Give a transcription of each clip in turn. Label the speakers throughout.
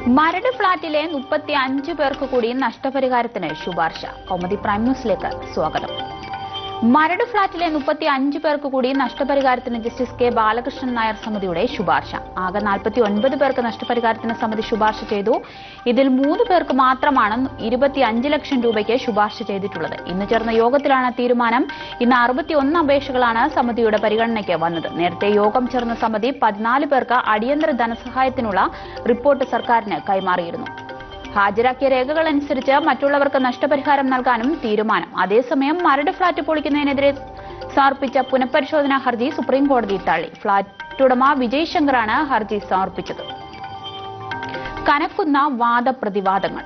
Speaker 1: മരട് ഫ്ളാറ്റിലെ മുപ്പത്തി അഞ്ച് പേർക്ക് കൂടി നഷ്ടപരിഹാരത്തിന് ശുപാർശ കൗമുദി പ്രൈം ന്യൂസിലേക്ക് സ്വാഗതം മരട് ഫ്ളാറ്റിലെ മുപ്പത്തി അഞ്ച് പേർക്ക് കൂടി നഷ്ടപരിഹാരത്തിന് ജസ്റ്റിസ് കെ ബാലകൃഷ്ണൻ നായർ സമിതിയുടെ ശുപാർശ ആകെ നാൽപ്പത്തി ഒൻപത് പേർക്ക് നഷ്ടപരിഹാരത്തിന് സമിതി ശുപാർശ ചെയ്തു ഇതിൽ മൂന്ന് പേർക്ക് മാത്രമാണ് ഇരുപത്തി അഞ്ച് ലക്ഷം രൂപയ്ക്ക് ശുപാർശ ചെയ്തിട്ടുള്ളത് ഇന്ന് ചേർന്ന യോഗത്തിലാണ് തീരുമാനം ഇന്ന് അറുപത്തിയൊന്ന് അപേക്ഷകളാണ് സമിതിയുടെ പരിഗണനയ്ക്ക് വന്നത് നേരത്തെ യോഗം ചേർന്ന സമിതി പതിനാല് പേർക്ക് അടിയന്തര ധനസഹായത്തിനുള്ള റിപ്പോർട്ട് സർക്കാരിന് കൈമാറിയിരുന്നു ഹാജരാക്കിയ രേഖകൾ അനുസരിച്ച് മറ്റുള്ളവർക്ക് നഷ്ടപരിഹാരം നൽകാനും തീരുമാനം അതേസമയം മരട് ഫ്ളാറ്റ് പൊളിക്കുന്നതിനെതിരെ സമർപ്പിച്ച പുനഃപരിശോധനാ ഹർജി സുപ്രീം കോടതി തള്ളി ഫ്ളാറ്റ് ഉടമ വിജയ് ശങ്കറാണ് ഹർജി സമർപ്പിച്ചത് കനക്കുന്ന വാദപ്രതിവാദങ്ങൾ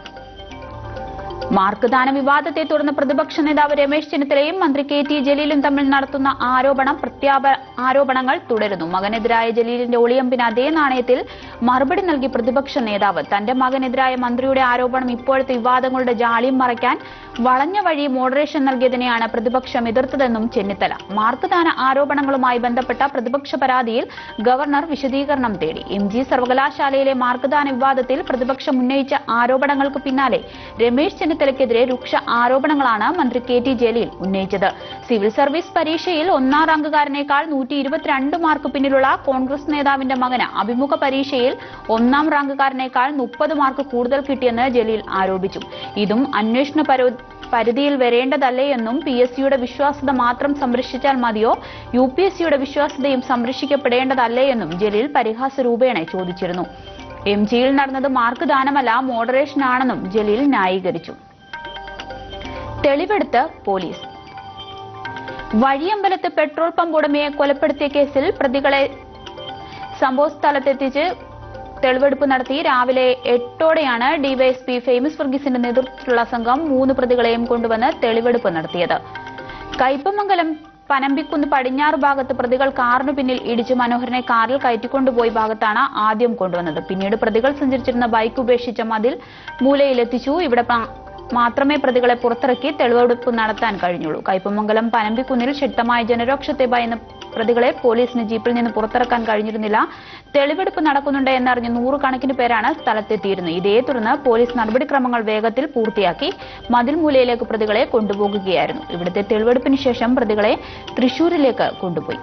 Speaker 1: മാർക്ക് ദാന വിവാദത്തെ തുടർന്ന് പ്രതിപക്ഷ നേതാവ് രമേശ് ചെന്നിത്തലയും മന്ത്രി കെ ടി ജലീലും തമ്മിൽ നടത്തുന്ന ആരോപണം പ്രത്യാപ ആരോപണങ്ങൾ തുടരുന്നു മകനെതിരായ ജലീലിന്റെ ഒളിയമ്പിന് അതേ നാണയത്തിൽ മറുപടി നൽകി പ്രതിപക്ഷ നേതാവ് തന്റെ മകനെതിരായ മന്ത്രിയുടെ ആരോപണം ഇപ്പോഴത്തെ വിവാദങ്ങളുടെ ജാളിയും മറയ്ക്കാൻ വളഞ്ഞ വഴി മോഡറേഷൻ നൽകിയതിനെയാണ് പ്രതിപക്ഷം എതിർത്തതെന്നും ചെന്നിത്തല മാർക്ക് ദാന ആരോപണങ്ങളുമായി ബന്ധപ്പെട്ട പ്രതിപക്ഷ പരാതിയിൽ ഗവർണർ വിശദീകരണം തേടി എം ജി സർവകലാശാലയിലെ മാർക്ക്ദാന വിവാദത്തിൽ പ്രതിപക്ഷം ഉന്നയിച്ച ആരോപണങ്ങൾക്ക് പിന്നാലെ രമേശ് ചെന്നിത്തലയ്ക്കെതിരെ രൂക്ഷ ആരോപണങ്ങളാണ് മന്ത്രി കെ ടി ജലീൽ ഉന്നയിച്ചത് സിവിൽ സർവീസ് പരീക്ഷയിൽ ഒന്നാം റാങ്കുകാരനേക്കാൾ നൂറ്റി ഇരുപത്തിരണ്ട് മാർക്ക് പിന്നിലുള്ള കോൺഗ്രസ് നേതാവിന്റെ മകന് അഭിമുഖ പരീക്ഷയിൽ ഒന്നാം റാങ്കുകാരനേക്കാൾ മുപ്പത് മാർക്ക് കൂടുതൽ കിട്ടിയെന്ന് ജലീൽ ആരോപിച്ചു ഇതും അന്വേഷണ പരോ പരിധിയിൽ വരേണ്ടതല്ലേ എന്നും പി എസ് സിയുടെ വിശ്വാസ്യത മാത്രം സംരക്ഷിച്ചാൽ മതിയോ യു പി എസ് സിയുടെ വിശ്വാസ്യതയും സംരക്ഷിക്കപ്പെടേണ്ടതല്ലേ എന്നും ജലീൽ പരിഹാസ രൂപേണ ചോദിച്ചിരുന്നു എം ജിയിൽ നടന്നത് മാർക്ക് ദാനമല്ല മോഡറേഷനാണെന്നും ജലീൽ ന്യായീകരിച്ചു തെളിവെടുത്ത് പോലീസ് വഴിയമ്പലത്ത് പെട്രോൾ പമ്പ് ഉടമയെ കൊലപ്പെടുത്തിയ കേസിൽ പ്രതികളെ സംഭവ സ്ഥലത്തെത്തിച്ച് തെളിവെടുപ്പ് നടത്തി രാവിലെ എട്ടോടെയാണ് ഡിവൈഎസ്പി ഫേമസ് വർഗീസിന്റെ നേതൃത്വത്തിലുള്ള സംഘം മൂന്ന് പ്രതികളെയും കൊണ്ടുവന്ന് തെളിവെടുപ്പ് നടത്തിയത് കയ്പമംഗലം പനമ്പിക്കുന്ന് പടിഞ്ഞാറ് ഭാഗത്ത് പ്രതികൾ കാറിനു പിന്നിൽ ഇടിച്ച് മനോഹരനെ കാറിൽ കയറ്റിക്കൊണ്ടുപോയി ഭാഗത്താണ് ആദ്യം കൊണ്ടുവന്നത് പിന്നീട് പ്രതികൾ സഞ്ചരിച്ചിരുന്ന ബൈക്ക് ഉപേക്ഷിച്ച മതിൽ മൂലയിലെത്തിച്ചു ഇവിടെ പ- മാത്രമേ പ്രതികളെ പുറത്തിറക്കി തെളിവെടുപ്പ് നടത്താൻ കഴിഞ്ഞുള്ളൂ കയ്പമംഗലം പനമ്പിക്കുന്നിൽ ശക്തമായ ജനരോക്ഷത്തെ ഭയന്ന പ്രതികളെ പോലീസിന് ജീപ്പിൽ നിന്ന് പുറത്തിറക്കാൻ കഴിഞ്ഞിരുന്നില്ല തെളിവെടുപ്പ് നടക്കുന്നുണ്ട് എന്നറിഞ്ഞ് നൂറുകണക്കിന് പേരാണ് സ്ഥലത്തെത്തിയിരുന്നത് ഇതേ തുടർന്ന് പോലീസ് നടപടിക്രമങ്ങൾ വേഗത്തിൽ പൂർത്തിയാക്കി മതിൽ മൂലയിലേക്ക് പ്രതികളെ കൊണ്ടുപോകുകയായിരുന്നു ഇവിടുത്തെ തെളിവെടുപ്പിന് ശേഷം പ്രതികളെ തൃശൂരിലേക്ക് കൊണ്ടുപോയി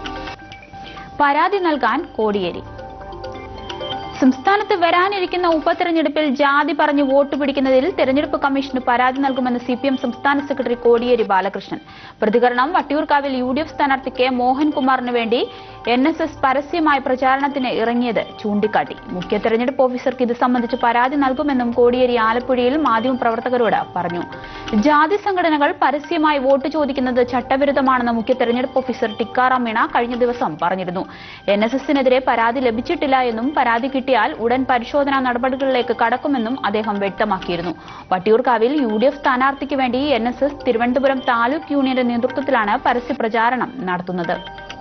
Speaker 1: പരാതി നൽകാൻ കോടിയേരി സംസ്ഥാനത്ത് വരാനിരിക്കുന്ന ഉപതെരഞ്ഞെടുപ്പിൽ ജാതി പറഞ്ഞ് വോട്ട് പിടിക്കുന്നതിൽ തെരഞ്ഞെടുപ്പ് കമ്മീഷന് പരാതി നൽകുമെന്ന് സി പി എം സംസ്ഥാന സെക്രട്ടറി കോടിയേരി ബാലകൃഷ്ണൻ പ്രതികരണം വട്ടിയൂർക്കാവിൽ യു ഡി എഫ് സ്ഥാനാർത്ഥി കെ മോഹൻകുമാറിന് വേണ്ടി എൻ എസ് എസ് പരസ്യമായി പ്രചാരണത്തിന് ഇറങ്ങിയത് ചൂണ്ടിക്കാട്ടി മുഖ്യ തെരഞ്ഞെടുപ്പ് ഓഫീസർക്ക് ഇത് സംബന്ധിച്ച് പരാതി നൽകുമെന്നും കോടിയേരി ആലപ്പുഴയിൽ മാധ്യമപ്രവർത്തകരോട് പറഞ്ഞു ജാതി സംഘടനകൾ പരസ്യമായി വോട്ട് ചോദിക്കുന്നത് ചട്ടവിരുദ്ധമാണെന്ന് മുഖ്യ തെരഞ്ഞെടുപ്പ് ഓഫീസർ ടിക്കാറാം മീണ കഴിഞ്ഞ ദിവസം പറഞ്ഞിരുന്നു എൻ എസ് എസിനെതിരെ പരാതി ലഭിച്ചിട്ടില്ല എന്നും പരാതി കിട്ടിയാൽ ഉടൻ പരിശോധനാ നടപടികളിലേക്ക് കടക്കുമെന്നും അദ്ദേഹം വ്യക്തമാക്കിയിരുന്നു വട്ടിയൂർക്കാവിൽ യു ഡി എഫ് സ്ഥാനാർത്ഥിക്ക് വേണ്ടി N S S Thiruvananthapuram taluk യൂണിയന്റെ നേതൃത്വത്തിലാണ് പരസ്യ പ്രചാരണം നടത്തുന്നത്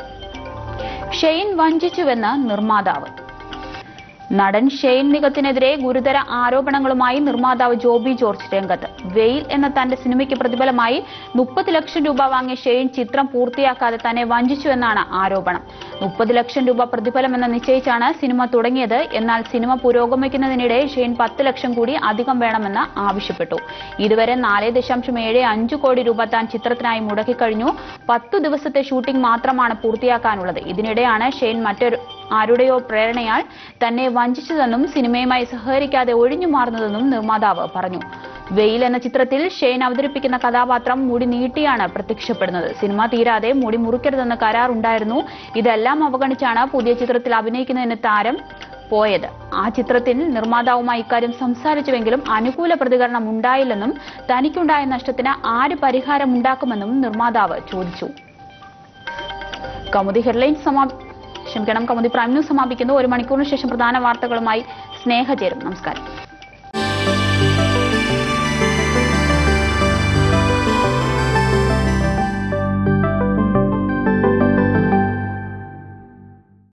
Speaker 1: ഷെയ്ൻ വഞ്ചിച്ചുവെന്ന് നിർമ്മാതാവ് നടൻ ഷെയ്ൻ നിഗത്തിനെതിരെ ഗുരുതര ആരോപണങ്ങളുമായി നിർമ്മാതാവ് ജോബി ജോർജ് രംഗത്ത് വെയിൽ എന്ന തന്റെ സിനിമയ്ക്ക് പ്രതിഫലമായി മുപ്പത് ലക്ഷം രൂപ വാങ്ങിയ ഷെയ്ൻ ചിത്രം പൂർത്തിയാക്കാതെ തന്നെ വഞ്ചിച്ചുവെന്നാണ് ആരോപണം മുപ്പത് ലക്ഷം രൂപ പ്രതിഫലമെന്ന് നിശ്ചയിച്ചാണ് സിനിമ തുടങ്ങിയത് എന്നാൽ സിനിമ പുരോഗമിക്കുന്നതിനിടെ ഷെയ്ൻ പത്ത് ലക്ഷം കൂടി അധികം വേണമെന്ന് ആവശ്യപ്പെട്ടു ഇതുവരെ നാല് ദശാംശം ഏഴ് അഞ്ച് കോടി രൂപ താൻ ചിത്രത്തിനായി മുടക്കിക്കഴിഞ്ഞു പത്തു ദിവസത്തെ ഷൂട്ടിംഗ് മാത്രമാണ് പൂർത്തിയാക്കാനുള്ളത് ഇതിനിടെയാണ് ഷെയ്ൻ മറ്റൊരു ആരുടെയോ പ്രേരണയാൽ തന്നെ വഞ്ചിച്ചതെന്നും സിനിമയുമായി സഹകരിക്കാതെ ഒഴിഞ്ഞു മാറുന്നതെന്നും നിർമ്മാതാവ് പറഞ്ഞു വെയിൽ എന്ന ചിത്രത്തിൽ ഷെയ്ൻ അവതരിപ്പിക്കുന്ന കഥാപാത്രം മുടി നീട്ടിയാണ് പ്രത്യക്ഷപ്പെടുന്നത് സിനിമ തീരാതെ മുടി മുറിക്കരുതെന്ന കരാർ ഉണ്ടായിരുന്നു ഇതെല്ലാം അവഗണിച്ചാണ് പുതിയ ചിത്രത്തിൽ അഭിനയിക്കുന്നതിന് താരം പോയത് ആ ചിത്രത്തിൽ നിർമ്മാതാവുമായി ഇക്കാര്യം സംസാരിച്ചുവെങ്കിലും അനുകൂല പ്രതികരണം ഉണ്ടായില്ലെന്നും തനിക്കുണ്ടായ നഷ്ടത്തിന് ആര് പരിഹാരം ഉണ്ടാക്കുമെന്നും നിർമ്മാതാവ് ചോദിച്ചു കൗമുദി ഹെഡ്ലൈൻസ് സമാ ക്ഷമിക്കണം കൗമുദി പ്രൈം ന്യൂസ് സമാപിക്കുന്നു ഒരു മണിക്കൂറിന് ശേഷം പ്രധാന വാർത്തകളുമായി സ്നേഹ ചേരും നമസ്കാരം